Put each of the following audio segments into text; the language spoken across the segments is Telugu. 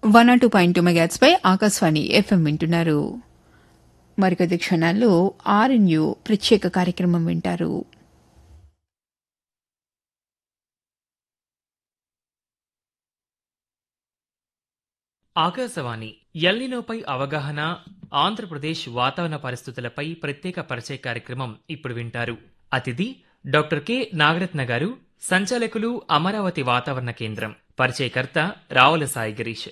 one two point two megahertz పై ఆకాశవాణి ఎఫ్ఎం వింటున్నారు మరికొద్ది క్షణాల్లో ఆర్ఎన్యూ ప్రత్యేక కార్యక్రమం వింటారు ఆకాశవాణి ఎల్నినోపై అవగాహన ఆంధ్రప్రదేశ్ వాతావరణ పరిస్థితులపై ప్రత్యేక పరిచయ కార్యక్రమం ఇప్పుడు వింటారు అతిథి డాక్టర్ కె నాగరత్న గారు సంచాలకులు అమరావతి వాతావరణ కేంద్రం పరిచయకర్త రావుల సాయి గిరీష్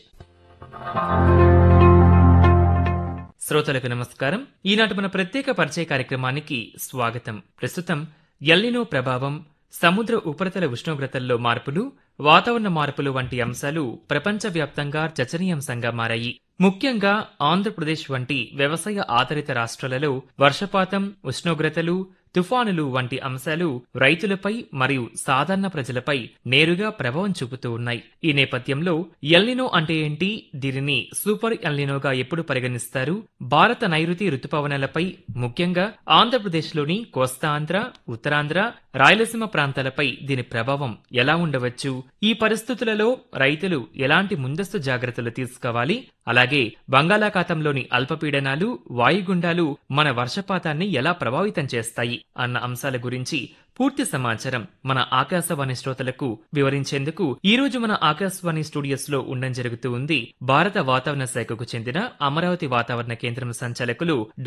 శ్రోతలకు నమస్కారం ఈనాటి మన ప్రత్యేక పరిచయ కార్యక్రమానికి స్వాగతం ప్రస్తుతం ఎల్నినో ప్రభావం సముద్ర ఉపరితల ఉష్ణోగ్రతల్లో మార్పులు వాతావరణ మార్పులు వంటి అంశాలు ప్రపంచవ్యాప్తంగా చర్చనీయాంశంగా మారాయి ముఖ్యంగా ఆంధ్రప్రదేశ్ వంటి వ్యవసాయ ఆధారిత రాష్ట్రాలలో వర్షపాతం ఉష్ణోగ్రతలు తుఫానులు వంటి అంశాలు రైతులపై మరియు సాధారణ ప్రజలపై నేరుగా ప్రభావం చూపుతూ ఉన్నాయి ఈ నేపథ్యంలో ఎల్నినో అంటే ఏంటి దీనిని సూపర్ ఎల్నినోగా ఎప్పుడు పరిగణిస్తారు భారత నైరుతి రుతుపవనాలపై ముఖ్యంగా ఆంధ్రప్రదేశ్లోని కోస్తాంధ్ర ఉత్తరాంధ్ర రాయలసీమ ప్రాంతాలపై దీని ప్రభావం ఎలా ఉండవచ్చు ఈ పరిస్థితులలో రైతులు ఎలాంటి ముందస్తు జాగ్రత్తలు తీసుకోవాలి అలాగే బంగాళాఖాతంలోని అల్పపీడనాలు వాయుగుండాలు మన వర్షపాతాన్ని ఎలా ప్రభావితం చేస్తాయి అన్న అంశాల గురించి పూర్తి సమాచారం మన ఆకాశవాణి శ్రోతలకు వివరించేందుకు ఈ రోజు మన ఆకాశవాణి స్టూడియోస్ లో ఉండడం జరుగుతూ ఉంది భారత వాతావరణ శాఖకు చెందిన అమరావతి వాతావరణ కేంద్రం సంచాలకులు